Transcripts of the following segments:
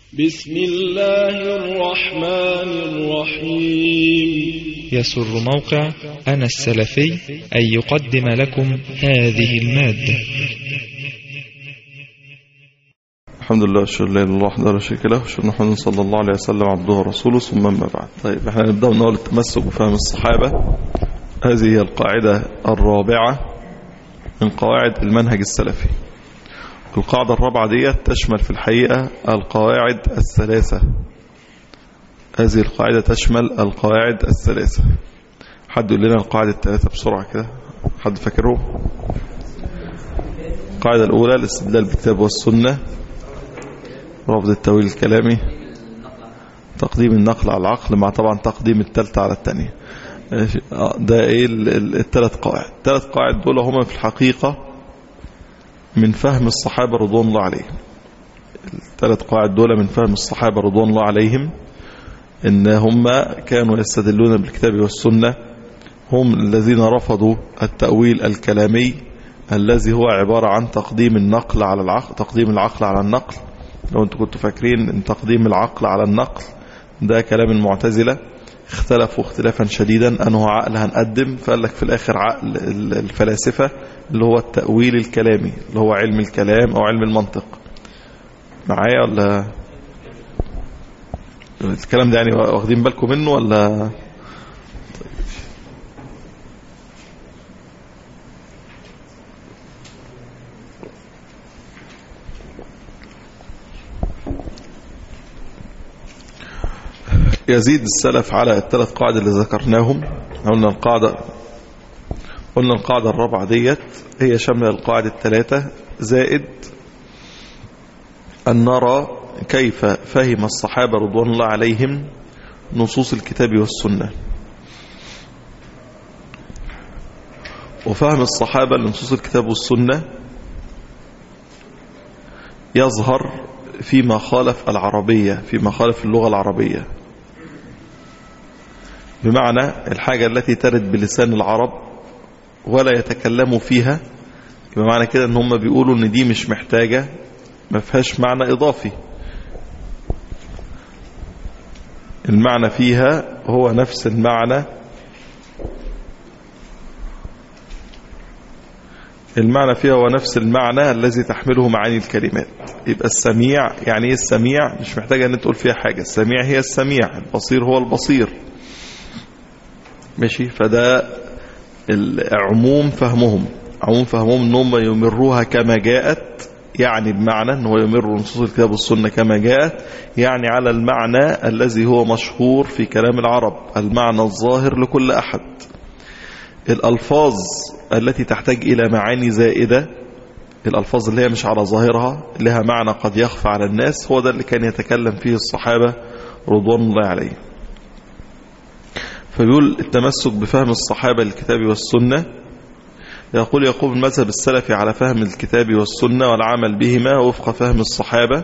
بسم الله الرحمن الرحيم يسر موقع أنا السلفي أن يقدم لكم هذه المادة الحمد لله والشكر لله لله وحده لا شريك له وشكر محمد صلى الله عليه وسلم عبده ورسوله ثم اما بعد طيب احنا نبدا من اول التمسك بفهم الصحابه هذه هي القاعده الرابعه من قواعد المنهج السلفي القاعده الرابعه دي تشمل في الحقيقه القواعد الثلاثه هذه القاعده تشمل القواعد الثلاثه حد يقول لنا القاعده الثلاثه بسرعه كده حد فاكرهم القاعده الاولى الاستدلال بالكتاب والسنه رفض التأويل الكلامي تقديم النقل على العقل مع طبعا تقديم التالتة على التانية ده ايه الثلاث قواعد الثلاث قواعد دول هما في الحقيقة من فهم الصحابة رضوان الله عليهم الثلاث قواعد دول من فهم الصحابة رضوان الله عليهم ان هم كانوا يستدلون بالكتاب والسنة هم الذين رفضوا التأويل الكلامي الذي هو عبارة عن تقديم النقل على العقل تقديم العقل على النقل لو انتوا كنتوا فاكرين ان تقديم العقل على النقل ده كلام المعتزلة اختلفوا اختلافا شديدا انه عقل هنقدم فقال لك في الاخر عقل الفلاسفة اللي هو التأويل الكلامي اللي هو علم الكلام او علم المنطق معايا ولا الكلام ده يعني واخدين بالكم منه ولا يزيد السلف على الثلاث قاعدة اللي ذكرناهم قلنا القاعدة قلنا القاعدة الرابعة ديت هي شاملة القاعدة الثلاثة زائد أن نرى كيف فهم الصحابة رضوان الله عليهم نصوص الكتاب والسنة وفهم الصحابة لنصوص الكتاب والسنة يظهر فيما خالف العربية فيما خالف اللغة العربية بمعنى الحاجة التي ترد بلسان العرب ولا يتكلموا فيها بمعنى كده ان هم بيقولوا ان دي مش محتاجة ما فيهاش معنى اضافي المعنى فيها هو نفس المعنى المعنى فيها هو نفس المعنى الذي تحمله معاني الكلمات يبقى السميع يعني ايه السميع مش محتاجة ان تقول فيها حاجة السميع هي السميع البصير هو البصير ماشي فده عموم فهمهم عموم فهمهم ان هم يمروها كما جاءت يعني بمعنى ان هو يمر نصوص الكتاب والسنه كما جاءت يعني على المعنى الذي هو مشهور في كلام العرب المعنى الظاهر لكل احد الالفاظ التي تحتاج الى معاني زائده الالفاظ اللي هي مش على ظاهرها لها معنى قد يخفى على الناس هو ده اللي كان يتكلم فيه الصحابه رضوان الله عليهم فبيقول التمسك بفهم الصحابة للكتاب والسنة يقول يقوم المذهب السلفي على فهم الكتاب والسنة والعمل بهما وفق فهم الصحابة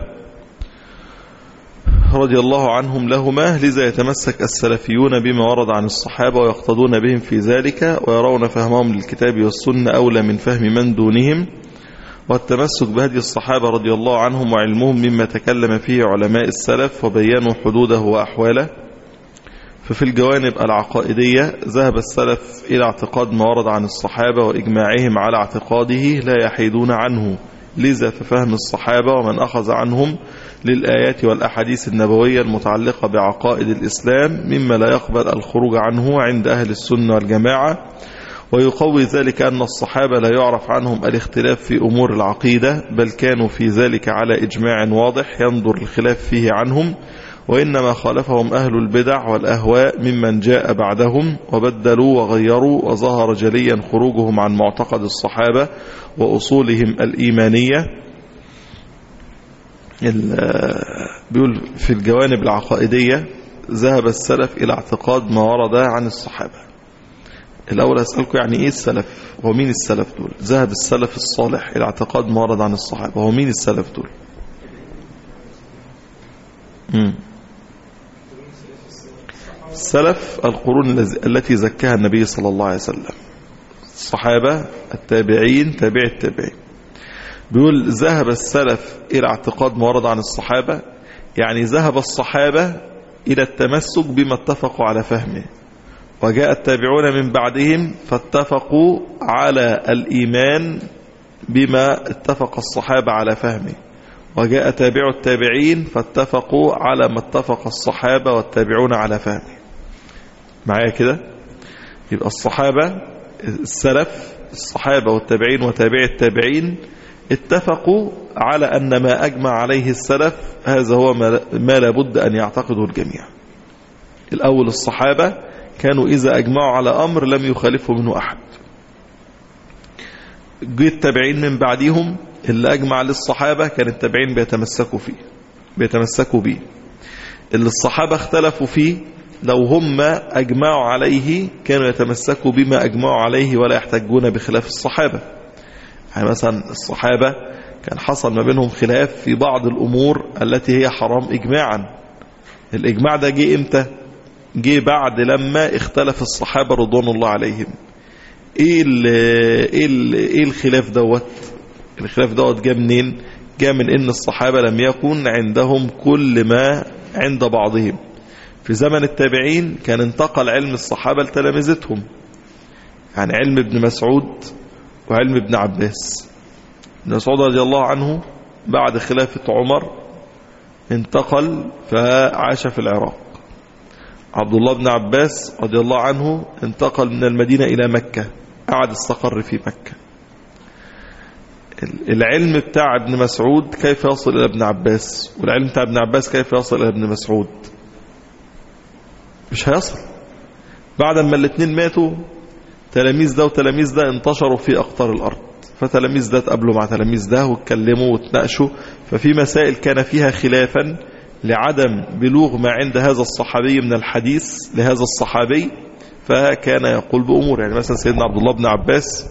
رضي الله عنهم لهما لذا يتمسك السلفيون بما ورد عن الصحابة ويقتضون بهم في ذلك ويرون فهمهم للكتاب والسنة أولى من فهم من دونهم والتمسك بهدي الصحابة رضي الله عنهم وعلمهم مما تكلم فيه علماء السلف وبيانوا حدوده وأحواله ففي الجوانب العقائدية ذهب السلف إلى اعتقاد ما ورد عن الصحابة وإجماعهم على اعتقاده لا يحيدون عنه لذا ففهم الصحابة ومن أخذ عنهم للآيات والأحاديث النبوية المتعلقة بعقائد الإسلام مما لا يقبل الخروج عنه عند أهل السنة والجماعة ويقوي ذلك أن الصحابة لا يعرف عنهم الاختلاف في أمور العقيدة بل كانوا في ذلك على إجماع واضح ينظر الخلاف فيه عنهم وإنما خالفهم أهل البدع والأهواء ممن جاء بعدهم وبدلوا وغيروا وظهر جليا خروجهم عن معتقد الصحابة وأصولهم الإيمانية بيقول في الجوانب العقائدية ذهب السلف إلى اعتقاد ما ورد عن الصحابة الأول أسألكم يعني إيه السلف هو مين السلف دول ذهب السلف الصالح إلى اعتقاد ما ورد عن الصحابة هو مين السلف دول مم. السلف القرون التي زكاها النبي صلى الله عليه وسلم الصحابة التابعين تابع التابعين بيقول ذهب السلف إلى اعتقاد ما ورد عن الصحابة يعني ذهب الصحابة إلى التمسك بما اتفقوا على فهمه وجاء التابعون من بعدهم فاتفقوا على الإيمان بما اتفق الصحابة على فهمه وجاء تابع التابعين فاتفقوا على ما اتفق الصحابة والتابعون على فهمه معايا كده يبقى الصحابة السلف الصحابة والتابعين وتابع التابعين اتفقوا على أن ما أجمع عليه السلف هذا هو ما لابد أن يعتقده الجميع الأول الصحابة كانوا إذا أجمعوا على أمر لم يخالفه منه أحد جه التابعين من بعدهم اللي أجمع للصحابة كان التابعين بيتمسكوا فيه بيتمسكوا به اللي الصحابة اختلفوا فيه لو هم أجمعوا عليه كانوا يتمسكوا بما أجمعوا عليه ولا يحتجون بخلاف الصحابة يعني مثلا الصحابة كان حصل ما بينهم خلاف في بعض الأمور التي هي حرام إجماعا الإجماع ده جه إمتى جه بعد لما اختلف الصحابة رضوان الله عليهم ايه ال ايه ال ايه الخلاف دوت الخلاف دوت جاء منين جاء من ان الصحابة لم يكن عندهم كل ما عند بعضهم في زمن التابعين كان انتقل علم الصحابة لتلامذتهم يعني علم ابن مسعود وعلم ابن عباس ابن مسعود رضي الله عنه بعد خلافة عمر انتقل فعاش في العراق عبد الله بن عباس رضي الله عنه انتقل من المدينة إلى مكة قعد استقر في مكة العلم بتاع ابن مسعود كيف يصل إلى ابن عباس والعلم بتاع ابن عباس كيف يصل إلى ابن مسعود مش هيصل بعد ما الاثنين ماتوا تلاميذ ده وتلاميذ ده انتشروا في أقطار الأرض فتلاميذ ده تقابلوا مع تلاميذ ده واتكلموا واتناقشوا ففي مسائل كان فيها خلافا لعدم بلوغ ما عند هذا الصحابي من الحديث لهذا الصحابي فكان يقول بأمور يعني مثلا سيدنا عبد الله بن عباس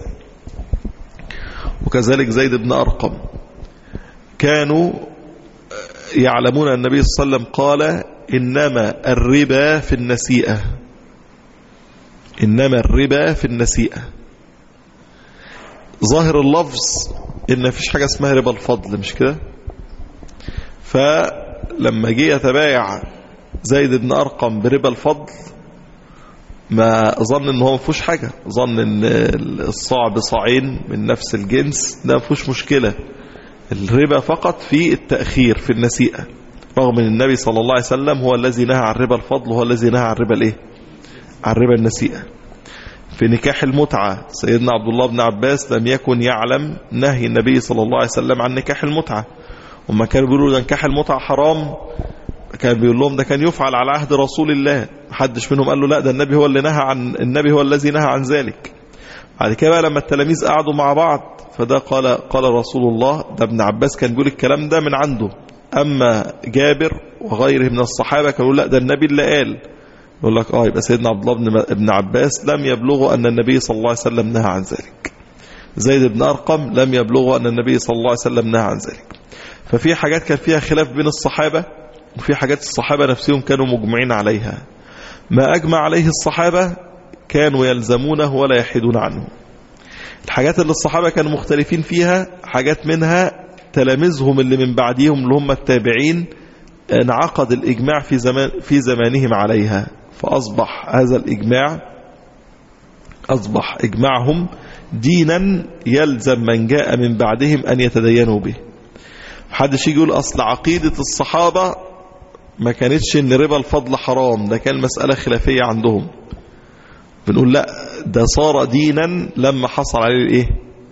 وكذلك زيد بن أرقم كانوا يعلمون أن النبي صلى الله عليه وسلم قال إنما الربا في النسيئة إنما الربا في النسيئة ظاهر اللفظ إن فيش حاجة اسمها ربا الفضل مش كده فلما جه يتبايع زيد بن أرقم بربا الفضل ما ظن ان هو ما فيهوش حاجه ظن ان الصاع بصاعين من نفس الجنس ده ما فيهوش مشكله الربا فقط في التاخير في النسيئه رغم ان النبي صلى الله عليه وسلم هو الذي نهى عن ربا الفضل وهو الذي نهى عن ربا الايه عن ربا النسيئه في نكاح المتعه سيدنا عبد الله بن عباس لم يكن يعلم نهي النبي صلى الله عليه وسلم عن نكاح المتعه وما كانوا بيقولوا ده نكاح المتعه حرام كان بيقول لهم ده كان يفعل على عهد رسول الله محدش منهم قال له لا ده النبي هو اللي نهى عن النبي هو الذي نهى عن ذلك بعد كده بقى لما التلاميذ قعدوا مع بعض فده قال قال رسول الله ده ابن عباس كان بيقول الكلام ده من عنده اما جابر وغيره من الصحابه كانوا لا ده النبي اللي قال يقول لك اه يبقى سيدنا عبد الله بن ابن عباس لم يبلغه ان النبي صلى الله عليه وسلم نهى عن ذلك زيد بن ارقم لم يبلغه ان النبي صلى الله عليه وسلم نهى عن ذلك ففي حاجات كان فيها خلاف بين الصحابه وفي حاجات الصحابة نفسهم كانوا مجمعين عليها ما أجمع عليه الصحابة كانوا يلزمونه ولا يحيدون عنه الحاجات اللي الصحابة كانوا مختلفين فيها حاجات منها تلاميذهم اللي من بعديهم اللي هم التابعين انعقد الإجماع في, زمان في زمانهم عليها فأصبح هذا الإجماع أصبح إجماعهم دينا يلزم من جاء من بعدهم أن يتدينوا به محدش يجي يقول أصل عقيدة الصحابة ما كانتش ان ربا الفضل حرام ده كان مسألة خلافية عندهم بنقول لا ده صار دينا لما حصل عليه الايه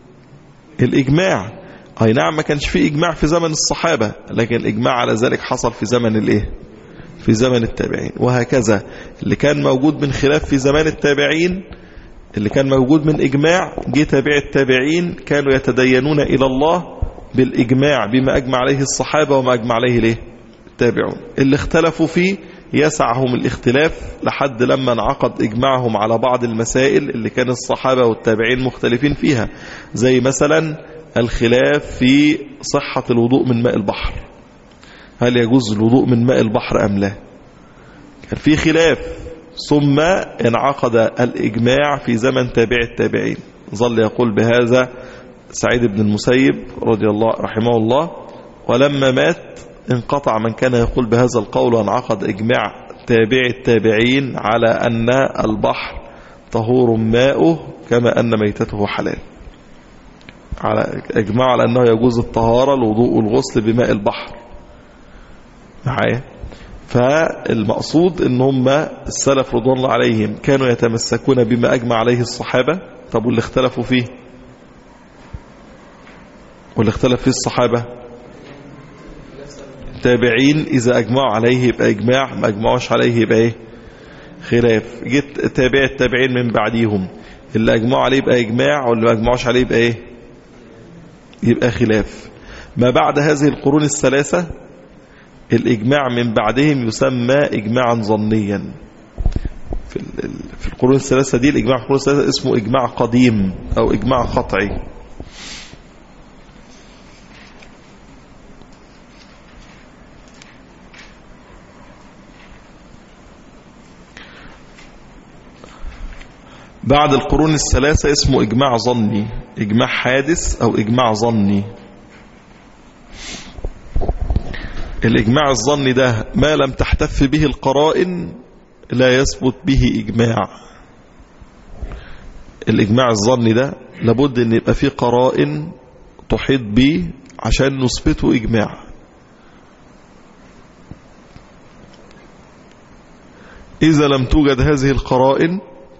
الاجماع اي نعم ما كانش فيه اجماع في زمن الصحابة لكن الاجماع على ذلك حصل في زمن الايه في زمن التابعين وهكذا اللي كان موجود من خلاف في زمان التابعين اللي كان موجود من اجماع جه تابع التابعين كانوا يتدينون الى الله بالاجماع بما اجمع عليه الصحابة وما اجمع عليه ليه التابعون اللي اختلفوا فيه يسعهم الاختلاف لحد لما انعقد إجماعهم على بعض المسائل اللي كان الصحابة والتابعين مختلفين فيها زي مثلا الخلاف في صحة الوضوء من ماء البحر هل يجوز الوضوء من ماء البحر أم لا كان في خلاف ثم انعقد الإجماع في زمن تابع التابعين ظل يقول بهذا سعيد بن المسيب رضي الله رحمه الله ولما مات انقطع من كان يقول بهذا القول وانعقد إجماع تابع التابعين على أن البحر طهور ماؤه كما أن ميتته حلال على إجماع على أنه يجوز الطهارة الوضوء والغسل بماء البحر معايا فالمقصود ان هم السلف رضوان الله عليهم كانوا يتمسكون بما أجمع عليه الصحابة طب واللي اختلفوا فيه واللي اختلف فيه الصحابة التابعين إذا أجمعوا عليه يبقى إجماع ما أجمعوش عليه يبقى إيه خلاف جيت تابع التابعين من بعديهم اللي أجمعوا عليه يبقى إجماع واللي ما أجمعوش عليه يبقى إيه يبقى خلاف ما بعد هذه القرون الثلاثة الإجماع من بعدهم يسمى إجماعا ظنيا في, في القرون الثلاثة دي الإجماع في القرون الثلاثة اسمه إجماع قديم أو إجماع قطعي بعد القرون الثلاثة اسمه إجماع ظني إجماع حادث أو إجماع ظني الإجماع الظني ده ما لم تحتف به القرائن لا يثبت به إجماع الإجماع الظني ده لابد أن يبقى فيه قرائن تحيط به عشان نثبته إجماع إذا لم توجد هذه القرائن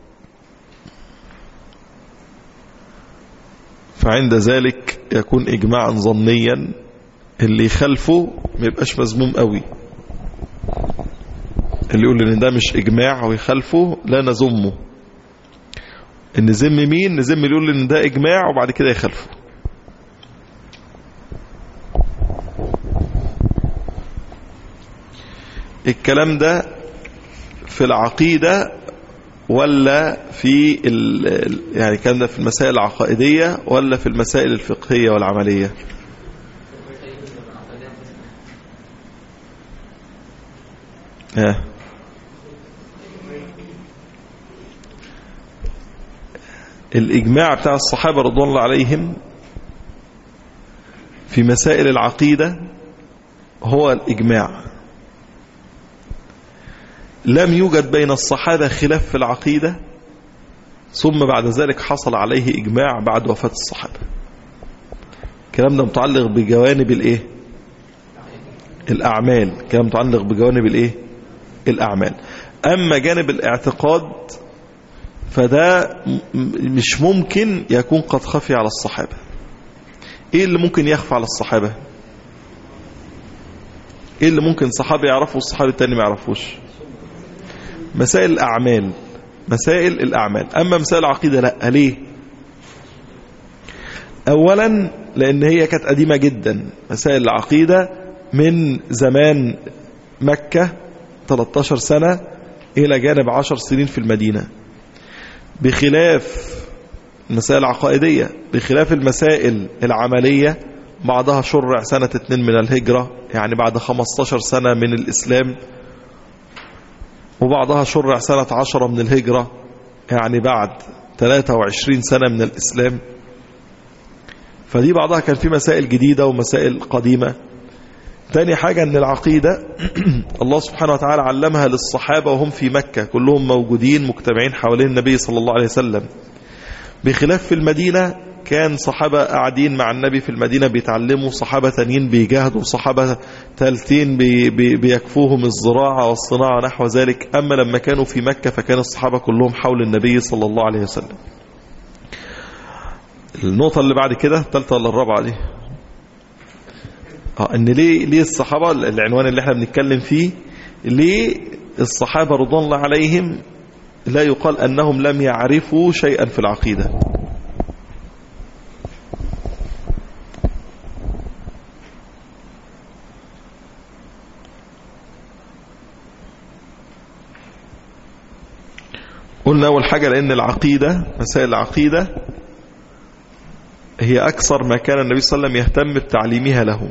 فعند ذلك يكون إجماعا ظنيا اللي يخالفه ما يبقاش مذموم قوي اللي يقول ان ده مش اجماع ويخالفه لا نذمه ان نذم مين نذم اللي يقول ان ده اجماع وبعد كده يخالفه الكلام ده في العقيدة ولا في يعني كان ده في المسائل العقائدية ولا في المسائل الفقهية والعملية ها الإجماع بتاع الصحابة رضوان الله عليهم في مسائل العقيدة هو الإجماع لم يوجد بين الصحابة خلاف في العقيدة ثم بعد ذلك حصل عليه إجماع بعد وفاة الصحابة الكلام ده متعلق بجوانب الإيه الأعمال كلام متعلق بجوانب الإيه الأعمال أما جانب الاعتقاد فده مش ممكن يكون قد خفي على الصحابة ايه اللي ممكن يخفى على الصحابة ايه اللي ممكن صحابي يعرفوا والصحابي التاني ما يعرفوش مسائل الأعمال مسائل الأعمال أما مسائل العقيدة لا ليه أولا لأن هي كانت قديمة جدا مسائل العقيدة من زمان مكة 13 سنة إلى جانب 10 سنين في المدينة بخلاف المسائل العقائدية بخلاف المسائل العملية بعضها شرع سنة 2 من الهجرة يعني بعد 15 سنة من الإسلام وبعضها شرع سنة 10 من الهجرة يعني بعد 23 سنة من الإسلام فدي بعضها كان في مسائل جديدة ومسائل قديمة تاني حاجة ان العقيدة الله سبحانه وتعالى علمها للصحابة وهم في مكة كلهم موجودين مجتمعين حوالين النبي صلى الله عليه وسلم بخلاف في المدينة كان صحابة قاعدين مع النبي في المدينة بيتعلموا صحابة تانيين بيجاهدوا صحابة ثالثين بي بي بيكفوهم الزراعة والصناعة نحو ذلك أما لما كانوا في مكة فكان الصحابة كلهم حول النبي صلى الله عليه وسلم النقطة اللي بعد كده الثالثة ولا الرابعة دي اه ان ليه ليه الصحابه العنوان اللي احنا بنتكلم فيه ليه الصحابه رضوان الله عليهم لا يقال انهم لم يعرفوا شيئا في العقيده قلنا اول حاجه لان العقيده مسائل العقيده هي اكثر ما كان النبي صلى الله عليه وسلم يهتم بتعليمها له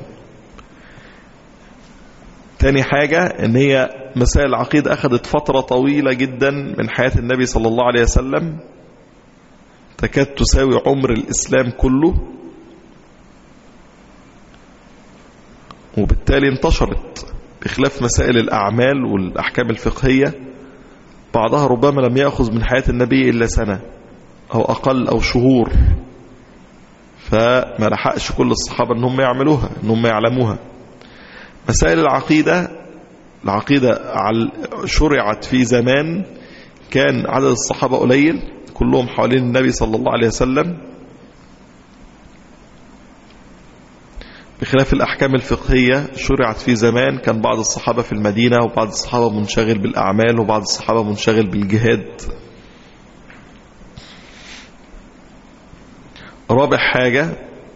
تاني حاجة ان هي مسائل العقيدة اخذت فترة طويلة جدا من حياة النبي صلى الله عليه وسلم تكاد تساوي عمر الاسلام كله وبالتالي انتشرت بخلاف مسائل الأعمال والأحكام الفقهية بعضها ربما لم يأخذ من حياة النبي إلا سنة أو أقل أو شهور فما لحقش كل الصحابة أنهم يعملوها أنهم يعلموها مسائل العقيدة العقيدة شرعت في زمان كان عدد الصحابة قليل كلهم حوالين النبي صلى الله عليه وسلم بخلاف الأحكام الفقهية شرعت في زمان كان بعض الصحابة في المدينة وبعض الصحابة منشغل بالأعمال وبعض الصحابة منشغل بالجهاد رابع حاجة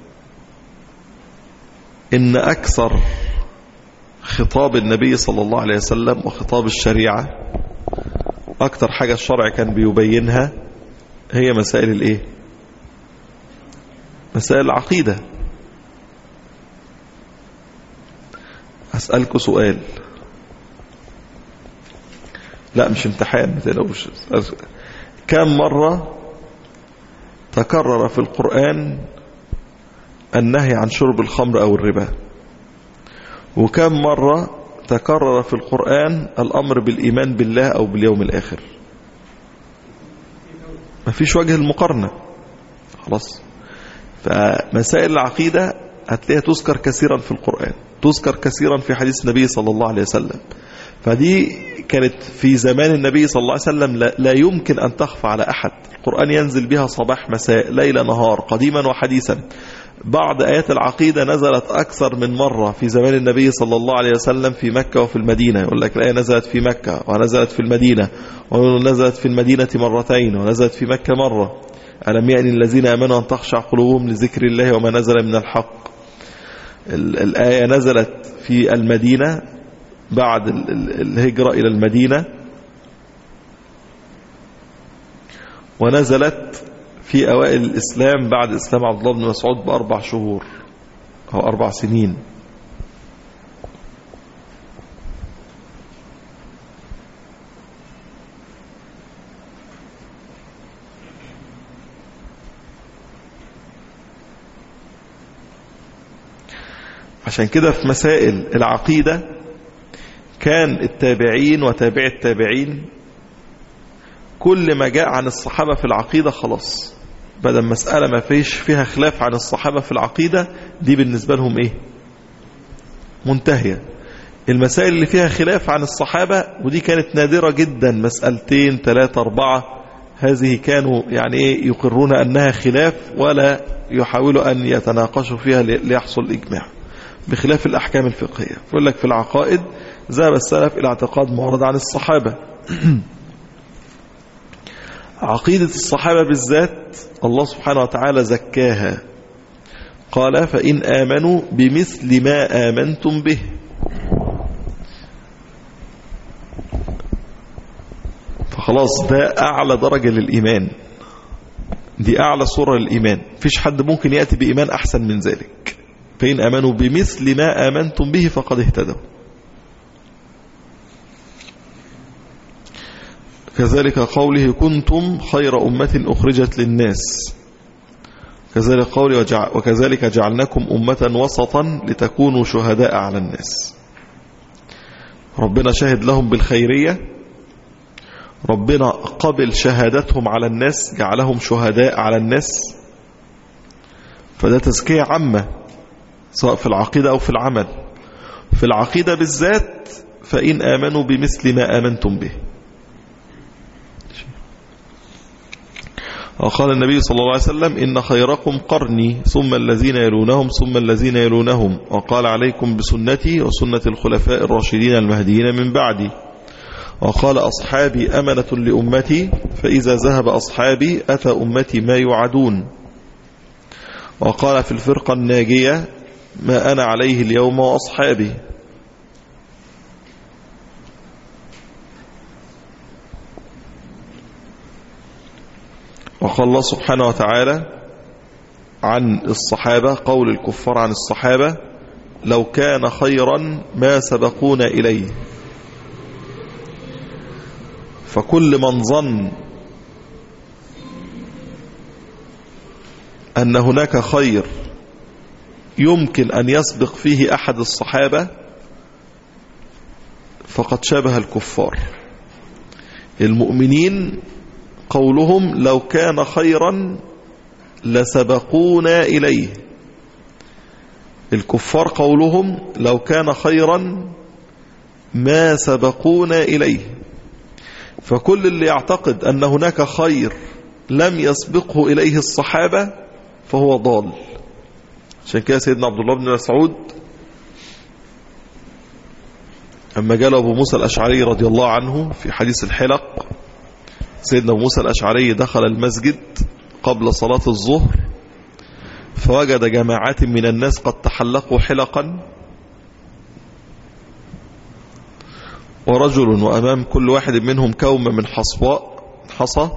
إن أكثر خطاب النبي صلى الله عليه وسلم وخطاب الشريعة أكثر حاجة الشرع كان بيبينها هي مسائل الإيه مسائل العقيدة أسألكوا سؤال لا مش امتحان ما تقلقوش كم مرة تكرر في القرآن النهي عن شرب الخمر أو الربا وكم مرة تكرر في القرآن الأمر بالإيمان بالله أو باليوم الآخر ما فيش وجه المقارنة خلاص فمسائل العقيدة هتلاقيها تذكر كثيرا في القرآن تذكر كثيرا في حديث النبي صلى الله عليه وسلم فدي كانت في زمان النبي صلى الله عليه وسلم لا, لا يمكن أن تخفى على أحد القرآن ينزل بها صباح مساء ليل نهار قديما وحديثا بعض آيات العقيدة نزلت أكثر من مرة في زمان النبي صلى الله عليه وسلم في مكة وفي المدينة يقول لك الآية نزلت في مكة ونزلت في المدينة ونزلت في المدينة مرتين ونزلت في مكة مرة ألم يأن الذين أمنوا أن تخشع قلوبهم لذكر الله وما نزل من الحق الآية نزلت في المدينة بعد الهجرة إلى المدينة ونزلت في أوائل الإسلام بعد إسلام عبد الله بن مسعود بأربع شهور أو أربع سنين عشان كده في مسائل العقيدة كان التابعين وتابع التابعين كل ما جاء عن الصحابة في العقيدة خلاص بدل مسألة ما فيش فيها خلاف عن الصحابة في العقيدة دي بالنسبة لهم ايه منتهية المسائل اللي فيها خلاف عن الصحابة ودي كانت نادرة جدا مسألتين ثلاثة أربعة هذه كانوا يعني ايه يقرون أنها خلاف ولا يحاولوا أن يتناقشوا فيها ليحصل إجماع بخلاف الأحكام الفقهية يقول لك في العقائد ذهب السلف إلى اعتقاد معرض عن الصحابة عقيدة الصحابة بالذات الله سبحانه وتعالى زكاها قال فإن آمنوا بمثل ما آمنتم به فخلاص ده أعلى درجة للإيمان دي أعلى صورة للإيمان فيش حد ممكن يأتي بإيمان أحسن من ذلك فإن آمنوا بمثل ما آمنتم به فقد اهتدوا كذلك قوله كنتم خير أمة أخرجت للناس كذلك قوله وكذلك جعلناكم أمة وسطا لتكونوا شهداء على الناس ربنا شهد لهم بالخيرية ربنا قبل شهادتهم على الناس جعلهم شهداء على الناس فده تزكية عامة سواء في العقيدة أو في العمل في العقيدة بالذات فإن آمنوا بمثل ما آمنتم به وقال النبي صلى الله عليه وسلم إن خيركم قرني ثم الذين يلونهم ثم الذين يلونهم وقال عليكم بسنتي وسنة الخلفاء الراشدين المهديين من بعدي وقال أصحابي أمنة لأمتي فإذا ذهب أصحابي أتى أمتي ما يعدون وقال في الفرقة الناجية ما أنا عليه اليوم وأصحابي وقال الله سبحانه وتعالى عن الصحابة قول الكفار عن الصحابة لو كان خيرا ما سبقونا إليه فكل من ظن أن هناك خير يمكن أن يسبق فيه أحد الصحابة فقد شبه الكفار المؤمنين قولهم لو كان خيرا لسبقونا إليه الكفار قولهم لو كان خيرا ما سبقونا إليه فكل اللي يعتقد أن هناك خير لم يسبقه إليه الصحابة فهو ضال عشان كده سيدنا عبد الله بن مسعود أما قال أبو موسى الأشعري رضي الله عنه في حديث الحلق سيدنا أبو موسى الأشعري دخل المسجد قبل صلاة الظهر فوجد جماعات من الناس قد تحلقوا حلقا ورجل وأمام كل واحد منهم كوم من حصباء حصى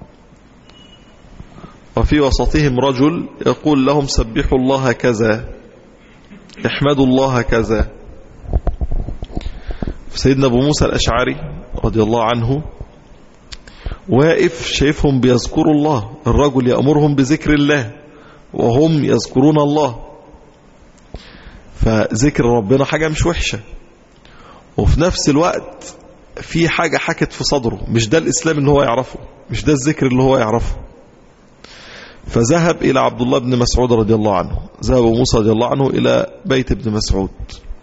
وفي وسطهم رجل يقول لهم سبحوا الله كذا احمدوا الله كذا سيدنا أبو موسى الأشعري رضي الله عنه واقف شايفهم بيذكروا الله الرجل يأمرهم بذكر الله وهم يذكرون الله فذكر ربنا حاجة مش وحشة وفي نفس الوقت في حاجة حكت في صدره مش ده الإسلام اللي هو يعرفه مش ده الذكر اللي هو يعرفه فذهب إلى عبد الله بن مسعود رضي الله عنه ذهب موسى رضي الله عنه إلى بيت ابن مسعود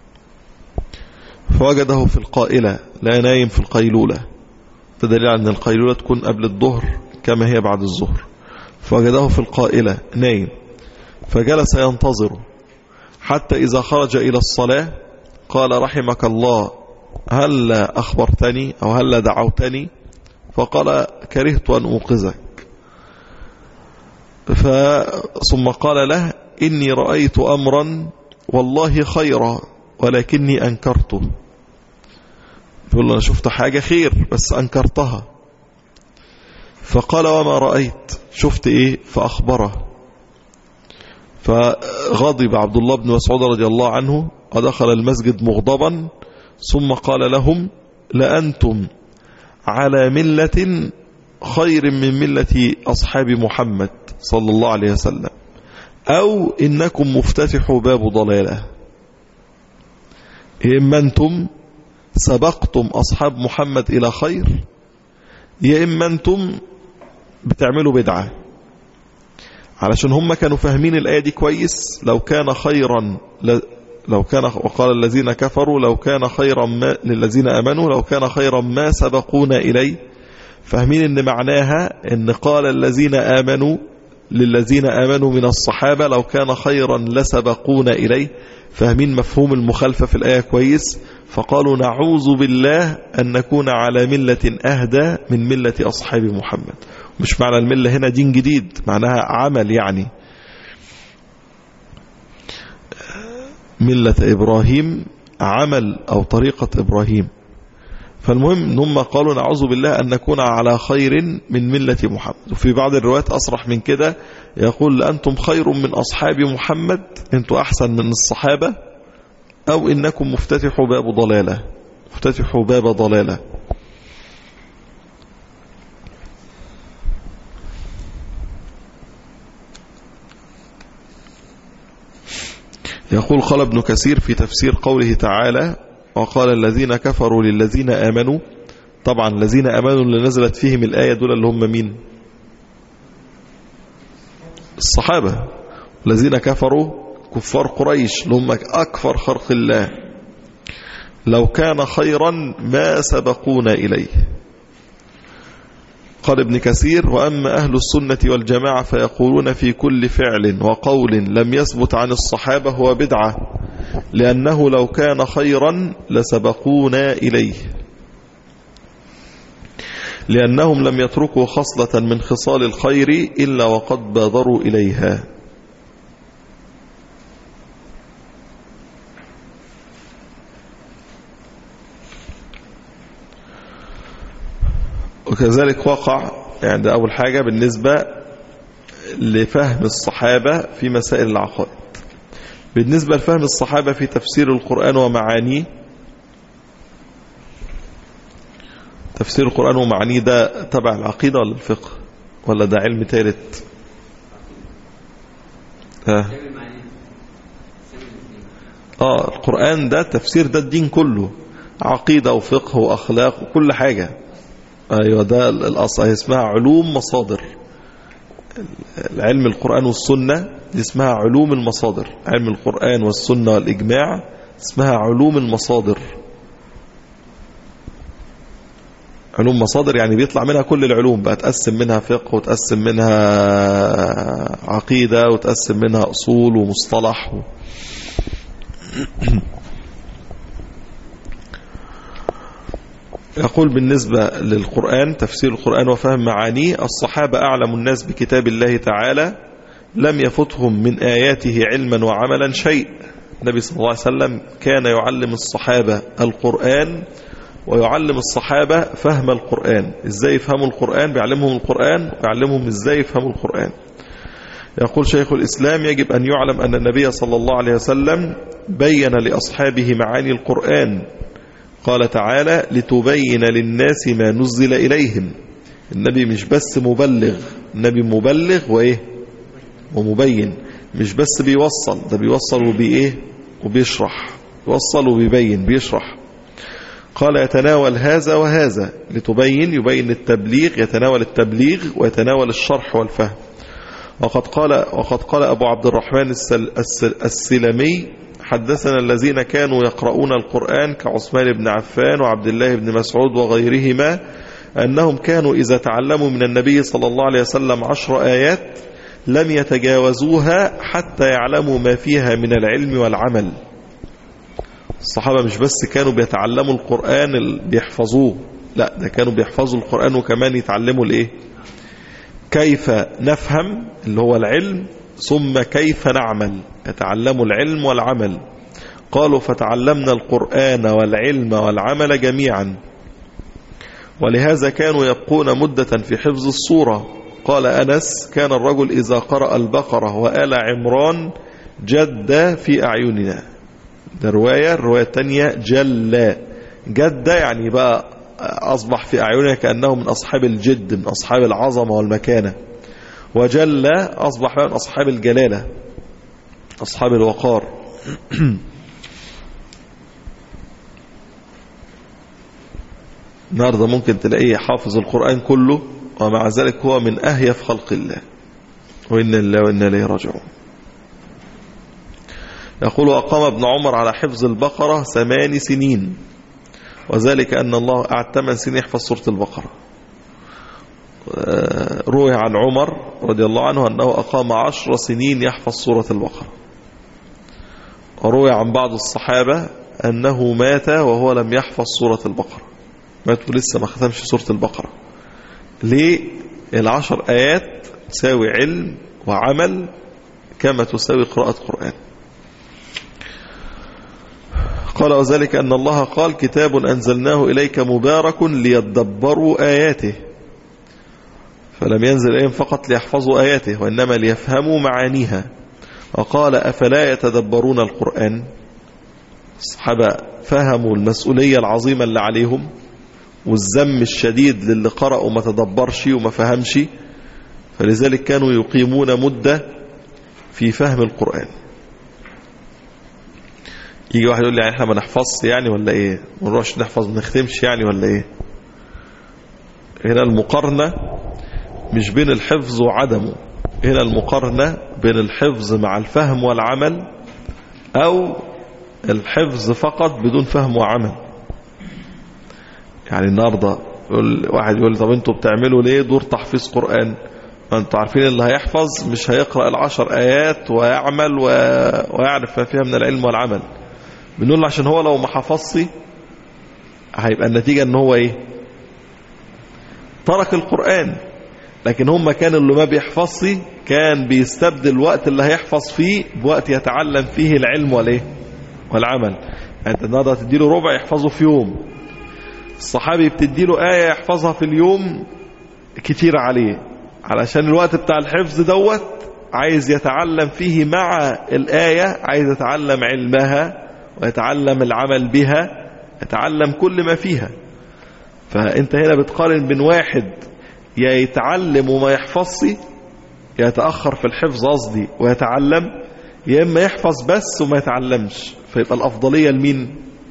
فوجده في القائلة لا نايم في القيلولة تدليل أن القيلولة تكون قبل الظهر كما هي بعد الظهر فوجده في القائلة نايم فجلس ينتظر حتى إذا خرج إلى الصلاة قال رحمك الله هل أخبرتني أو هل دعوتني فقال كرهت أن أوقظك ثم قال له إني رأيت أمرا والله خيرا ولكني أنكرته يقول له أنا شفت حاجة خير بس أنكرتها فقال وما رأيت شفت إيه فأخبره فغضب عبد الله بن مسعود رضي الله عنه ودخل المسجد مغضبا ثم قال لهم لأنتم على ملة خير من ملة أصحاب محمد صلى الله عليه وسلم أو إنكم مفتتحوا باب ضلالة إما أنتم سبقتم أصحاب محمد إلى خير يا إما أنتم بتعملوا بدعة علشان هم كانوا فاهمين الآية دي كويس لو كان خيرا لو كان وقال الذين كفروا لو كان خيرا ما للذين أمنوا لو كان خيرا ما سبقونا إليه فاهمين ان معناها ان قال الذين آمنوا للذين آمنوا من الصحابة لو كان خيرا لسبقونا إليه فاهمين مفهوم المخالفة في الآية كويس فقالوا نعوذ بالله أن نكون على ملة أهدى من ملة أصحاب محمد مش معنى الملة هنا دين جديد معناها عمل يعني ملة إبراهيم عمل أو طريقة إبراهيم فالمهم ان هم قالوا نعوذ بالله أن نكون على خير من ملة محمد وفي بعض الروايات أصرح من كده يقول أنتم خير من أصحاب محمد أنتم أحسن من الصحابة أو إنكم مفتتحوا باب ضلالة مفتتحوا باب ضلالة يقول قال ابن كثير في تفسير قوله تعالى وقال الذين كفروا للذين آمنوا طبعا الذين آمنوا اللي نزلت فيهم الآية دول اللي هم مين الصحابة الذين كفروا كفار قريش اللي هم أكفر خلق الله لو كان خيرا ما سبقونا إليه قال ابن كثير وأما أهل السنة والجماعة فيقولون في كل فعل وقول لم يثبت عن الصحابة هو بدعة لأنه لو كان خيرا لسبقونا إليه لأنهم لم يتركوا خصلة من خصال الخير إلا وقد بادروا إليها وكذلك وقع يعني ده أول حاجة بالنسبة لفهم الصحابة في مسائل العقائد بالنسبة لفهم الصحابة في تفسير القرآن ومعانيه تفسير القرآن ومعانيه ده تبع العقيدة ولا الفقه ولا ده علم ثالث آه. اه القرآن ده تفسير ده الدين كله عقيدة وفقه وأخلاق وكل حاجة أيوة ده الأصل اسمها علوم مصادر العلم القرآن والسنة دي اسمها علوم المصادر علم القرآن والسنة والإجماع اسمها علوم المصادر علوم مصادر يعني بيطلع منها كل العلوم بقى تقسم منها فقه وتقسم منها عقيدة وتقسم منها أصول ومصطلح و... يقول بالنسبة للقرآن تفسير القرآن وفهم معانيه الصحابة أعلم الناس بكتاب الله تعالى لم يفتهم من آياته علما وعملا شيء النبي صلى الله عليه وسلم كان يعلم الصحابة القرآن ويعلم الصحابة فهم القرآن ازاي يفهموا القرآن بيعلمهم القرآن ويعلمهم ازاي يفهموا القرآن يقول شيخ الإسلام يجب أن يعلم أن النبي صلى الله عليه وسلم بين لأصحابه معاني القرآن قال تعالى لتبين للناس ما نزل إليهم النبي مش بس مبلغ النبي مبلغ وإيه ومبين مش بس بيوصل ده بيوصل وبإيه وبيشرح يوصل وبيبين بيشرح قال يتناول هذا وهذا لتبين يبين التبليغ يتناول التبليغ ويتناول الشرح والفهم وقد قال وقد قال أبو عبد الرحمن السل السل السلمي حدثنا الذين كانوا يقرؤون القرآن كعثمان بن عفان وعبد الله بن مسعود وغيرهما أنهم كانوا إذا تعلموا من النبي صلى الله عليه وسلم عشر آيات لم يتجاوزوها حتى يعلموا ما فيها من العلم والعمل الصحابة مش بس كانوا بيتعلموا القرآن بيحفظوه لا ده كانوا بيحفظوا القرآن وكمان يتعلموا الايه كيف نفهم اللي هو العلم ثم كيف نعمل يتعلموا العلم والعمل قالوا فتعلمنا القرآن والعلم والعمل جميعا ولهذا كانوا يبقون مدة في حفظ الصورة قال أنس كان الرجل إذا قرأ البقرة وآل عمران جد في أعيننا ده رواية الرواية الثانية جل جد يعني بقى أصبح في أعيننا كأنه من أصحاب الجد من أصحاب العظمة والمكانة وجل أصبح من أصحاب الجلالة أصحاب الوقار النهارده ممكن تلاقيه حافظ القرآن كله ومع ذلك هو من أهيف خلق الله وإن الله وإنا إليه راجعون يقول أقام ابن عمر على حفظ البقرة ثمان سنين وذلك أن الله قعد ثمان سنين يحفظ سورة البقرة روي عن عمر رضي الله عنه أنه أقام عشر سنين يحفظ سورة البقرة وروي عن بعض الصحابة أنه مات وهو لم يحفظ سورة البقرة مات ولسه ما ختمش سورة البقرة ليه العشر آيات تساوي علم وعمل كما تساوي قراءة قرآن قال وذلك أن الله قال كتاب أنزلناه إليك مبارك ليدبروا آياته فلم ينزل إليهم فقط ليحفظوا آياته وإنما ليفهموا معانيها وقال أفلا يتدبرون القرآن الصحابة فهموا المسؤولية العظيمة اللي عليهم والذم الشديد للي قرأ وما تدبرش وما فهمش فلذلك كانوا يقيمون مدة في فهم القرآن يجي واحد يقول لي يعني احنا ما نحفظش يعني ولا ايه ما نروحش نحفظ ما نختمش يعني ولا ايه هنا المقارنة مش بين الحفظ وعدمه هنا المقارنة بين الحفظ مع الفهم والعمل او الحفظ فقط بدون فهم وعمل يعني النهاردة يقول واحد يقول طب انتوا بتعملوا ليه دور تحفيظ قرآن ما انتوا عارفين اللي هيحفظ مش هيقرأ العشر آيات ويعمل و... ويعرف ما فيها من العلم والعمل بنقول عشان هو لو ما حفظش هيبقى النتيجة ان هو ايه ترك القرآن لكن هم كان اللي ما بيحفظش كان بيستبدل الوقت اللي هيحفظ فيه بوقت يتعلم فيه العلم والايه والعمل يعني انت النهارده تديله ربع يحفظه في يوم الصحابي بتديله آية يحفظها في اليوم كتير عليه علشان الوقت بتاع الحفظ دوت عايز يتعلم فيه مع الآية عايز يتعلم علمها ويتعلم العمل بها يتعلم كل ما فيها فأنت هنا بتقارن بين واحد يا يتعلم وما يحفظش يتأخر في الحفظ قصدي ويتعلم يا إما يحفظ بس وما يتعلمش فيبقى الأفضلية لمين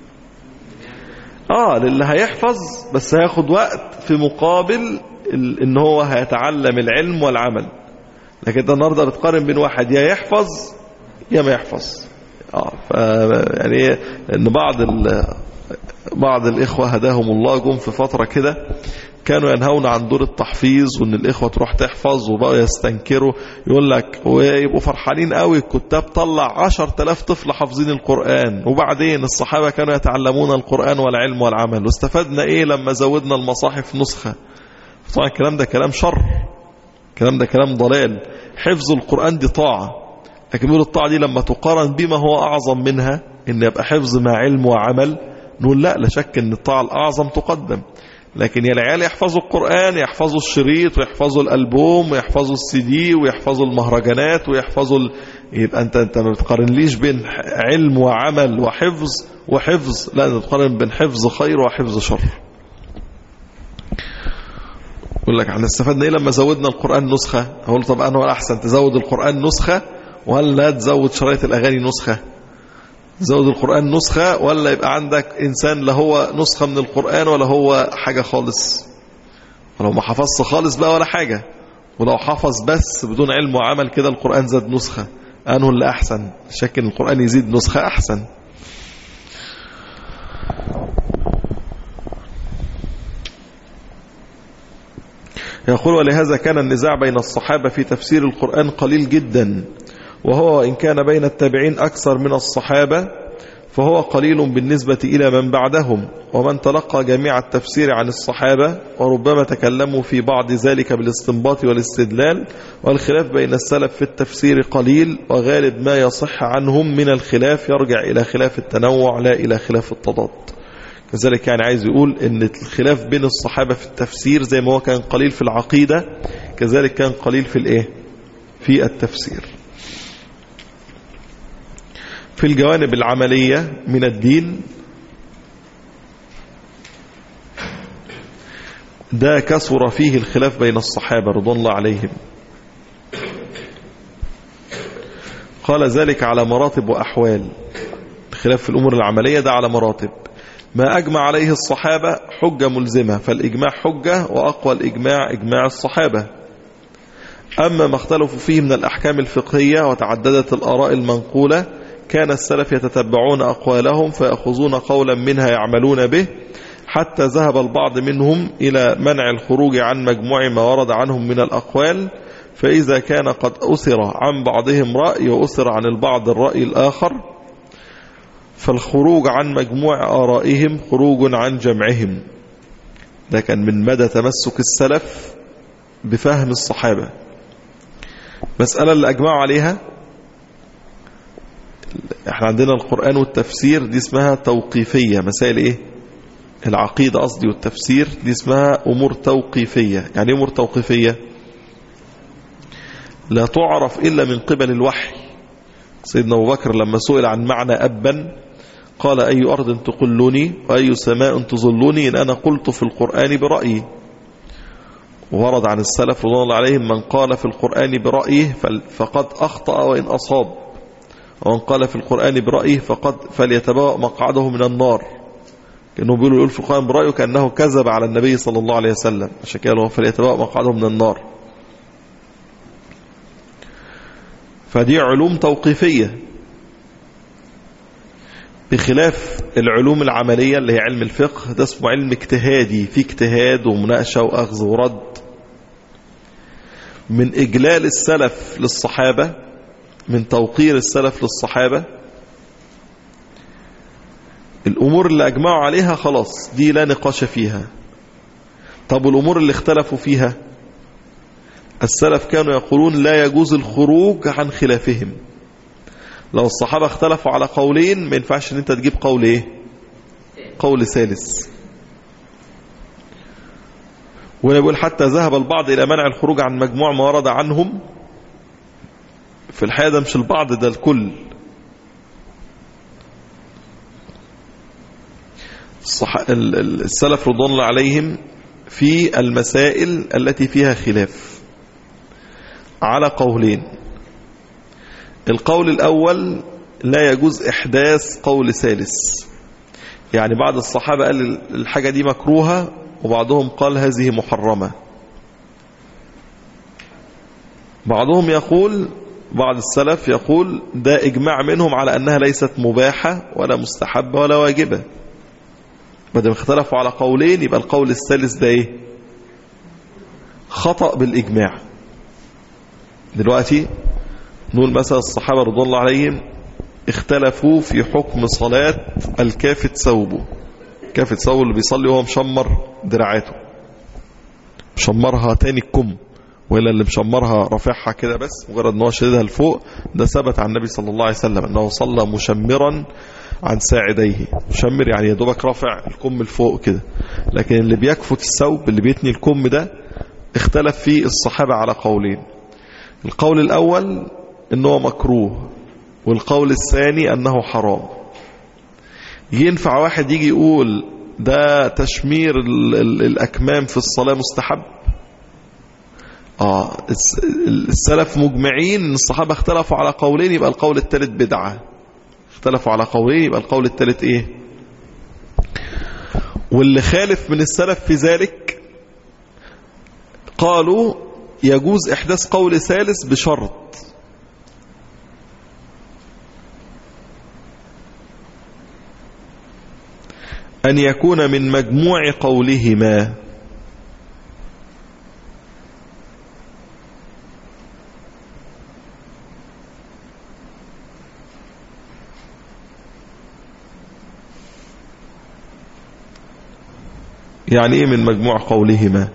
اه للي هيحفظ بس هياخد وقت في مقابل ال- ان هو هيتعلم العلم والعمل لكن انت النهارده بتقارن بين واحد يا يحفظ يا ما يحفظ اه ف يعني ان بعض ال... بعض الاخوه هداهم الله جم في فتره كده كانوا ينهون عن دور التحفيظ وان الاخوه تروح تحفظ وبقوا يستنكروا يقول لك ويبقوا فرحانين قوي الكتاب طلع 10000 طفل حافظين القران وبعدين الصحابه كانوا يتعلمون القران والعلم والعمل واستفدنا ايه لما زودنا المصاحف نسخه طبعا الكلام ده كلام شر الكلام ده كلام ضلال حفظ القرآن دي طاعة لكن بيقول الطاعة دي لما تقارن بما هو أعظم منها إن يبقى حفظ مع علم وعمل نقول لا لا شك إن الطاعة الأعظم تقدم لكن يا العيال يحفظوا القرآن يحفظوا الشريط ويحفظوا الألبوم ويحفظوا السي دي ويحفظوا المهرجانات ويحفظوا ال... يبقى أنت أنت ما بتقارنليش بين علم وعمل وحفظ وحفظ لا أنت بتقارن بين حفظ خير وحفظ شر يقول لك احنا استفدنا ايه لما زودنا القرآن نسخة اقول له طب انا احسن تزود القرآن نسخة ولا تزود شرايط الاغاني نسخة زود القرآن نسخة ولا يبقى عندك انسان لا هو نسخة من القرآن ولا هو حاجة خالص ولو ما حفظش خالص بقى ولا حاجة ولو حفظ بس بدون علم وعمل كده القرآن زاد نسخة انه اللي احسن شك ان القرآن يزيد نسخة احسن يقول ولهذا كان النزاع بين الصحابة في تفسير القرآن قليل جدا وهو وإن كان بين التابعين أكثر من الصحابة فهو قليل بالنسبة إلى من بعدهم ومن تلقى جميع التفسير عن الصحابة وربما تكلموا في بعض ذلك بالاستنباط والاستدلال والخلاف بين السلف في التفسير قليل وغالب ما يصح عنهم من الخلاف يرجع إلى خلاف التنوع لا إلى خلاف التضاد كذلك يعني عايز يقول ان الخلاف بين الصحابة في التفسير زي ما هو كان قليل في العقيدة كذلك كان قليل في الايه في التفسير في الجوانب العملية من الدين ده كثر فيه الخلاف بين الصحابة رضوان الله عليهم قال ذلك على مراتب وأحوال الخلاف في الأمور العملية ده على مراتب ما أجمع عليه الصحابة حجة ملزمة فالإجماع حجة وأقوى الإجماع إجماع الصحابة أما ما اختلفوا فيه من الأحكام الفقهية وتعددت الآراء المنقولة كان السلف يتتبعون أقوالهم فيأخذون قولا منها يعملون به حتى ذهب البعض منهم إلى منع الخروج عن مجموع ما ورد عنهم من الأقوال فإذا كان قد أثر عن بعضهم رأي وأثر عن البعض الرأي الآخر فالخروج عن مجموع آرائهم خروج عن جمعهم ده كان من مدى تمسك السلف بفهم الصحابة مسألة اللي أجمعوا عليها احنا عندنا القرآن والتفسير دي اسمها توقيفية مسائل ايه العقيدة قصدي والتفسير دي اسمها أمور توقيفية يعني ايه أمور توقيفية لا تعرف إلا من قبل الوحي سيدنا أبو بكر لما سئل عن معنى أبا قال أي أرض تقلني وأي سماء تظلني إن أنا قلت في القرآن برأيي ورد عن السلف رضي الله عليهم من قال في القرآن برأيه فقد أخطأ وإن أصاب ومن قال في القرآن برأيه فقد فليتبوأ مقعده من النار كأنه بيقولوا يقول في القرآن برأيه كأنه كذب على النبي صلى الله عليه وسلم عشان كده هو فليتبوأ مقعده من النار فدي علوم توقيفية بخلاف العلوم العملية اللي هي علم الفقه ده اسمه علم اجتهادي في اجتهاد ومناقشة وأخذ ورد من إجلال السلف للصحابة من توقير السلف للصحابة الأمور اللي أجمعوا عليها خلاص دي لا نقاش فيها طب والأمور اللي اختلفوا فيها السلف كانوا يقولون لا يجوز الخروج عن خلافهم لو الصحابة اختلفوا على قولين ما ينفعش ان انت تجيب قول ايه قول ثالث ونقول حتى ذهب البعض الى منع الخروج عن مجموع ما ورد عنهم في الحقيقة ده مش البعض ده الكل الصح... السلف رضوان الله عليهم في المسائل التي فيها خلاف على قولين القول الأول لا يجوز إحداث قول ثالث يعني بعض الصحابة قال الحاجة دي مكروهة وبعضهم قال هذه محرمة بعضهم يقول بعض السلف يقول ده إجماع منهم على أنها ليست مباحة ولا مستحبة ولا واجبة بدل اختلفوا على قولين يبقى القول الثالث ده ايه خطأ بالإجماع دلوقتي نقول مثلا الصحابة رضي الله عليهم اختلفوا في حكم صلاة الكافت ثوبه كافت ثوبه اللي بيصلي وهو مشمر دراعاته مشمرها تاني الكم ولا اللي مشمرها رافعها كده بس مجرد ان هو شددها لفوق ده ثبت عن النبي صلى الله عليه وسلم انه صلى مشمرا عن ساعديه مشمر يعني يا دوبك رافع الكم لفوق كده لكن اللي بيكفت الثوب اللي بيتني الكم ده اختلف فيه الصحابة على قولين القول الأول انه مكروه والقول الثاني أنه حرام ينفع واحد يجي يقول ده تشمير ال ال الأكمام في الصلاة مستحب آه السلف مجمعين ان الصحابة اختلفوا على قولين يبقى القول الثالث بدعة اختلفوا على قولين يبقى القول الثالث ايه واللي خالف من السلف في ذلك قالوا يجوز احداث قول ثالث بشرط أن يكون من مجموع قولهما يعني ايه من مجموع قولهما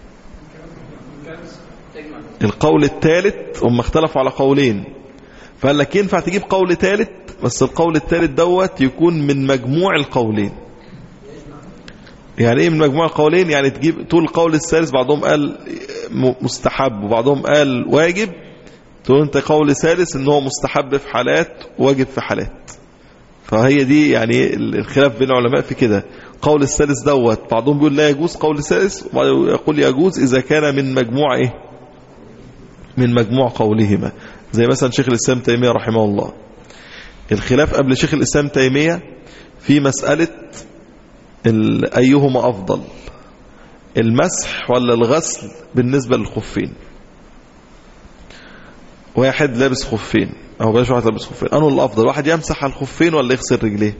القول الثالث هم اختلفوا على قولين فقال لك ينفع تجيب قول ثالث بس القول الثالث دوت يكون من مجموع القولين يعني ايه من مجموع القولين يعني تجيب طول القول الثالث بعضهم قال مستحب وبعضهم قال واجب تقول انت قول ثالث ان هو مستحب في حالات واجب في حالات فهي دي يعني الخلاف بين العلماء في كده قول الثالث دوت بعضهم بيقول لا يجوز قول الثالث وبعضهم يقول يجوز إذا كان من مجموع إيه من مجموع قولهما زي مثلا شيخ الإسلام تيمية رحمه الله الخلاف قبل شيخ الإسلام تيمية في مسألة أيهما أفضل المسح ولا الغسل بالنسبة للخفين واحد لابس خفين أو بلاش واحد لابس خفين أنه الأفضل واحد يمسح على الخفين ولا يغسل رجليه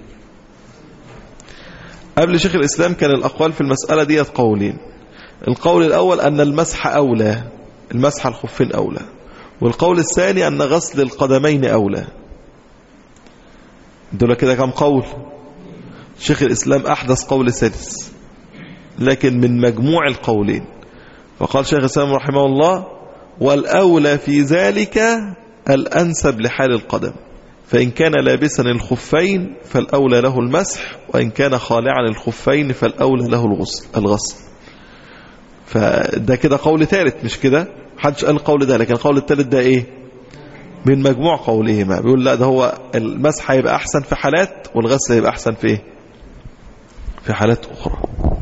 قبل شيخ الإسلام كان الأقوال في المسألة دي قولين القول الأول أن المسح أولى المسح على الخفين أولى والقول الثاني أن غسل القدمين أولى دول كده كم قول شيخ الإسلام أحدث قول سادس لكن من مجموع القولين فقال شيخ الإسلام رحمه الله والأولى في ذلك الأنسب لحال القدم فإن كان لابسا الخفين فالأولى له المسح وإن كان خالعا الخفين فالأولى له الغسل الغسل فده كده قول ثالث مش كده حدش قال القول ده لكن القول الثالث ده ايه من مجموع قولهما بيقول لا ده هو المسح هيبقى أحسن في حالات والغسل هيبقى أحسن في ايه في حالات أخرى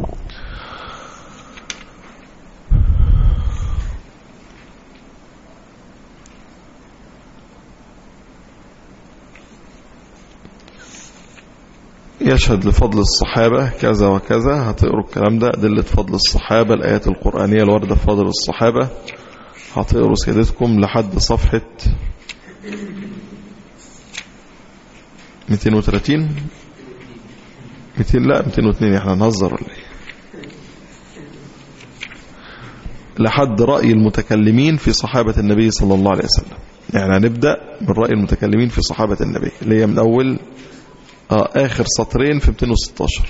يشهد لفضل الصحابة كذا وكذا هتقروا الكلام ده أدلة فضل الصحابة الآيات القرآنية الواردة في فضل الصحابة هتقروا سيدتكم لحد صفحة 230 200 لا 202 احنا نهزر ولا ايه لحد رأي المتكلمين في صحابة النبي صلى الله عليه وسلم يعني هنبدأ من رأي المتكلمين في صحابة النبي اللي هي من أول آه آخر سطرين في 216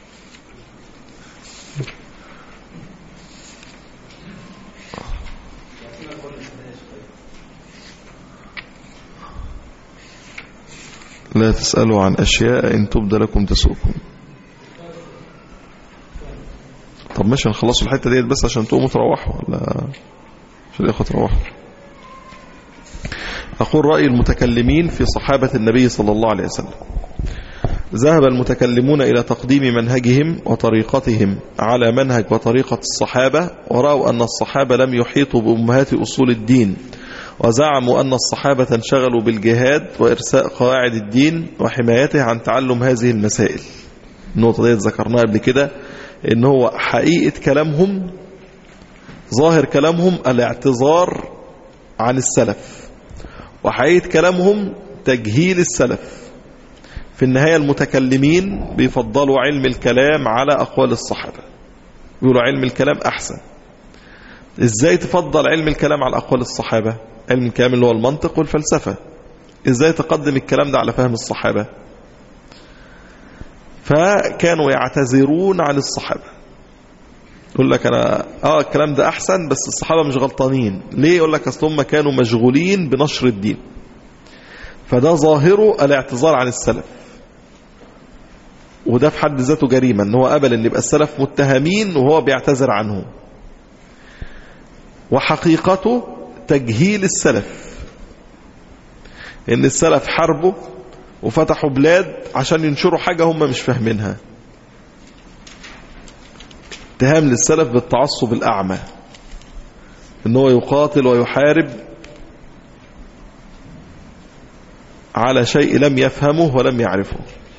لا تسألوا عن أشياء إن تبدى لكم تسؤكم طب ماشي نخلصوا الحتة ديت بس عشان تقوموا تروحوا ولا عشان الإخوة تروحوا أقول رأي المتكلمين في صحابة النبي صلى الله عليه وسلم ذهب المتكلمون إلى تقديم منهجهم وطريقتهم على منهج وطريقة الصحابة ورأوا أن الصحابة لم يحيطوا بأمهات أصول الدين وزعموا أن الصحابة انشغلوا بالجهاد وإرساء قواعد الدين وحمايته عن تعلم هذه المسائل النقطة دي ذكرناها قبل كده ان هو حقيقة كلامهم ظاهر كلامهم الاعتذار عن السلف وحقيقة كلامهم تجهيل السلف في النهاية المتكلمين بيفضلوا علم الكلام على أقوال الصحابة بيقولوا علم الكلام أحسن إزاي تفضل علم الكلام على أقوال الصحابة علم الكلام اللي هو المنطق والفلسفة إزاي تقدم الكلام ده على فهم الصحابة فكانوا يعتذرون عن الصحابة يقول لك أنا آه الكلام ده أحسن بس الصحابة مش غلطانين ليه يقول لك أصل هم كانوا مشغولين بنشر الدين فده ظاهره الاعتذار عن السلف وده في حد ذاته جريمة ان هو قبل ان يبقى السلف متهمين وهو بيعتذر عنهم وحقيقته تجهيل السلف ان السلف حاربوا وفتحوا بلاد عشان ينشروا حاجة هم مش فاهمينها اتهام للسلف بالتعصب الأعمى ان هو يقاتل ويحارب على شيء لم يفهمه ولم يعرفه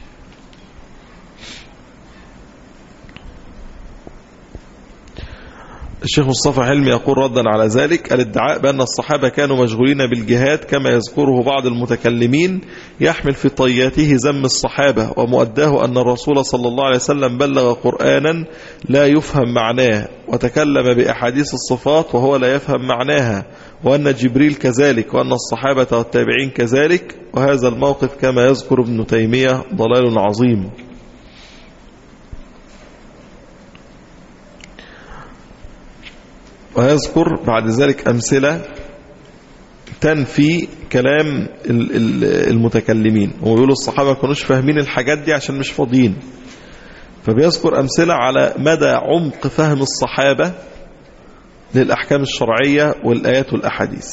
الشيخ مصطفى حلمي يقول ردا على ذلك الادعاء بأن الصحابة كانوا مشغولين بالجهاد كما يذكره بعض المتكلمين يحمل في طياته ذم الصحابة ومؤداه أن الرسول صلى الله عليه وسلم بلغ قرآنا لا يفهم معناه وتكلم بأحاديث الصفات وهو لا يفهم معناها وأن جبريل كذلك وأن الصحابة والتابعين كذلك وهذا الموقف كما يذكر ابن تيمية ضلال عظيم ويذكر بعد ذلك أمثلة تنفي كلام المتكلمين ويقولوا الصحابة كانوش فاهمين الحاجات دي عشان مش فاضيين فبيذكر أمثلة على مدى عمق فهم الصحابة للأحكام الشرعية والآيات والأحاديث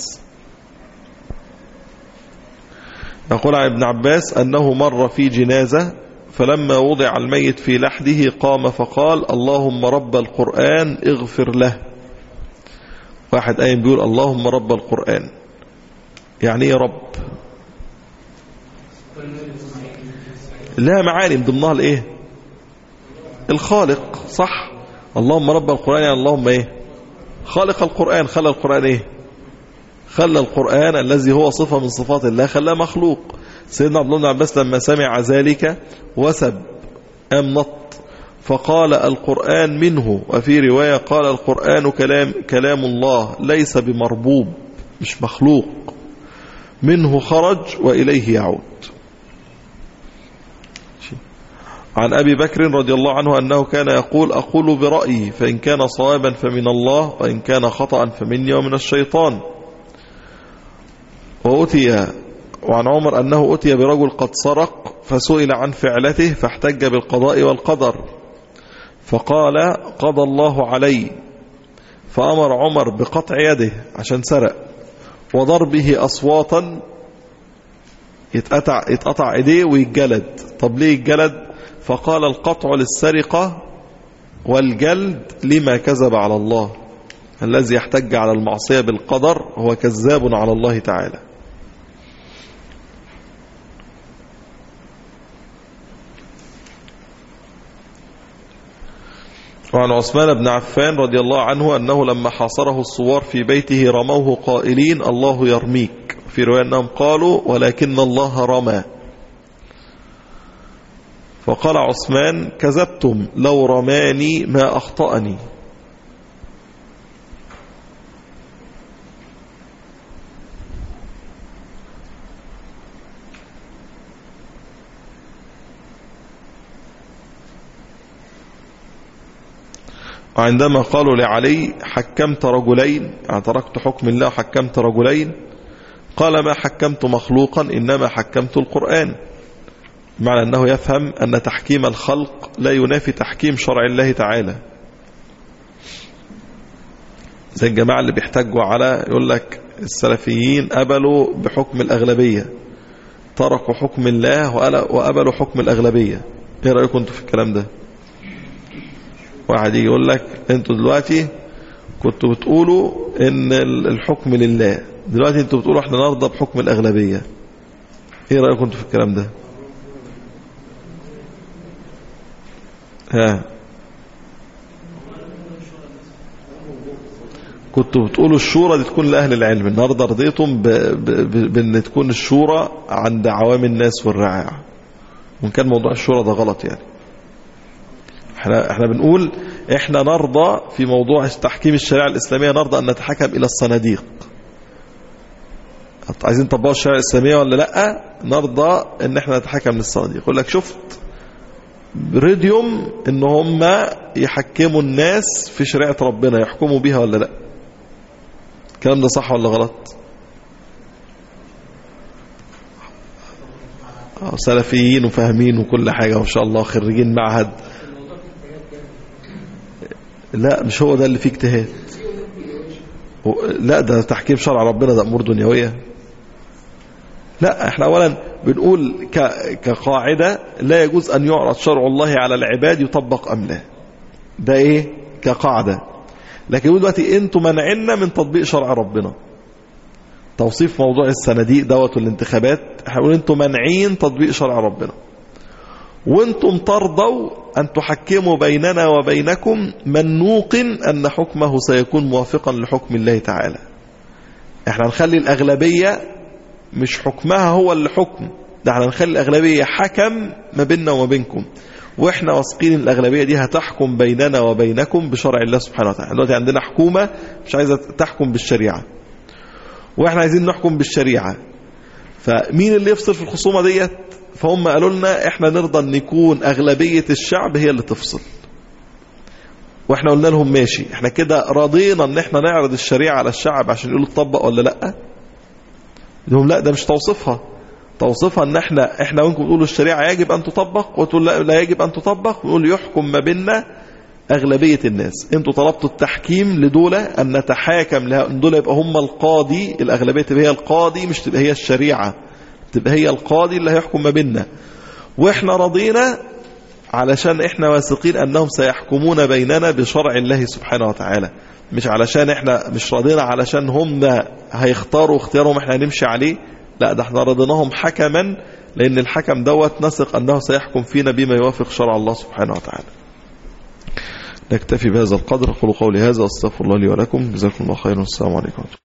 يقول عن ابن عباس أنه مر في جنازة فلما وضع الميت في لحده قام فقال اللهم رب القرآن اغفر له واحد قايم بيقول اللهم رب القرآن يعني ايه رب لها معاني من ضمنها الايه الخالق صح اللهم رب القرآن يعني اللهم ايه خالق القرآن خلى القرآن ايه خلى القرآن الذي هو صفة من صفات الله خلاه مخلوق سيدنا عبد الله بن عباس لما سمع ذلك وسب أم نط فقال القرآن منه وفي رواية قال القرآن كلام, كلام الله ليس بمربوب مش مخلوق منه خرج وإليه يعود عن أبي بكر رضي الله عنه أنه كان يقول أقول برأيي فإن كان صوابا فمن الله وإن كان خطأ فمني ومن الشيطان وأتي وعن عمر أنه أتي برجل قد سرق فسئل عن فعلته فاحتج بالقضاء والقدر فقال قضى الله علي فأمر عمر بقطع يده عشان سرق وضربه أصواتا يتقطع, يتقطع ايديه ويتجلد طب ليه يتجلد فقال القطع للسرقة والجلد لما كذب على الله الذي يحتج على المعصية بالقدر هو كذاب على الله تعالى وعن عثمان بن عفان رضي الله عنه أنه لما حاصره الصوار في بيته رموه قائلين الله يرميك في رواية أنهم قالوا ولكن الله رمى فقال عثمان كذبتم لو رماني ما أخطأني وعندما قالوا لعلي حكمت رجلين يعني تركت حكم الله وحكمت رجلين قال ما حكمت مخلوقا إنما حكمت القرآن معنى أنه يفهم أن تحكيم الخلق لا ينافي تحكيم شرع الله تعالى زي الجماعة اللي بيحتاجوا على يقول لك السلفيين قبلوا بحكم الأغلبية تركوا حكم الله وقبلوا حكم الأغلبية ايه رأيكم انتوا في الكلام ده واحد يجي يقول لك انتوا دلوقتي كنتوا بتقولوا ان ال- الحكم لله دلوقتي انتوا بتقولوا احنا نرضى بحكم الاغلبيه ايه رايكم انتوا في الكلام ده ها كنتوا بتقولوا الشورى دي تكون لأهل العلم النهارده رضيتم ب- ب- ب- بأن تكون الشورى عند عوام الناس والرعاع وإن كان موضوع الشورى ده غلط يعني احنا احنا بنقول احنا نرضى في موضوع تحكيم الشريعة الإسلامية نرضى أن نتحكم إلى الصناديق عايزين تطبقوا الشريعة الإسلامية ولا لأ نرضى ان احنا نتحكم للصناديق يقول لك شفت ريديوم ان هم يحكموا الناس في شريعة ربنا يحكموا بيها ولا لا الكلام ده صح ولا غلط آه، سلفيين وفاهمين وكل حاجة وإن شاء الله خريجين معهد لا مش هو ده اللي فيه اجتهاد هو- لا ده تحكيم شرع ربنا ده أمور دنيوية لا احنا اولا بنقول ك- كقاعدة لا يجوز ان يعرض شرع الله على العباد يطبق ام لا ده ايه كقاعدة لكن يقول دلوقتي انتوا منعنا من تطبيق شرع ربنا توصيف موضوع الصناديق دوت والانتخابات احنا بنقول انتوا مانعين تطبيق شرع ربنا وانتم ترضوا ان تحكموا بيننا وبينكم من نوقن ان حكمه سيكون موافقا لحكم الله تعالى احنا نخلي الاغلبيه مش حكمها هو اللي حكم ده احنا نخلي الأغلبية حكم ما بيننا وما بينكم واحنا واثقين ان الأغلبية دي هتحكم بيننا وبينكم بشرع الله سبحانه وتعالى دلوقتي عندنا حكومة مش عايزة تحكم بالشريعة واحنا عايزين نحكم بالشريعة فمين اللي يفصل في الخصومة ديت فهم قالوا لنا احنا نرضى ان يكون أغلبية الشعب هي اللي تفصل واحنا قلنا لهم ماشي احنا كده راضينا ان احنا نعرض الشريعة على الشعب عشان يقولوا تطبق ولا لأ لهم لا ده مش توصيفها توصيفها ان احنا احنا وانكم بتقولوا الشريعه يجب ان تطبق وتقول لا, لا يجب ان تطبق ونقول يحكم ما بيننا اغلبيه الناس انتوا طلبتوا التحكيم لدولة ان نتحاكم لها ان دول يبقى هم القاضي الاغلبيه تبقى هي القاضي مش تبقى هي الشريعه تبقى هي القاضي اللي هيحكم ما بيننا واحنا رضينا علشان احنا واثقين انهم سيحكمون بيننا بشرع الله سبحانه وتعالى مش علشان احنا مش راضينا علشان هم هيختاروا اختيارهم احنا هنمشي عليه لا ده احنا رضيناهم حكما لان الحكم دوت نثق انه سيحكم فينا بما يوافق شرع الله سبحانه وتعالى نكتفي بهذا القدر اقول قولي هذا استغفر الله لي ولكم جزاكم الله خيرا والسلام عليكم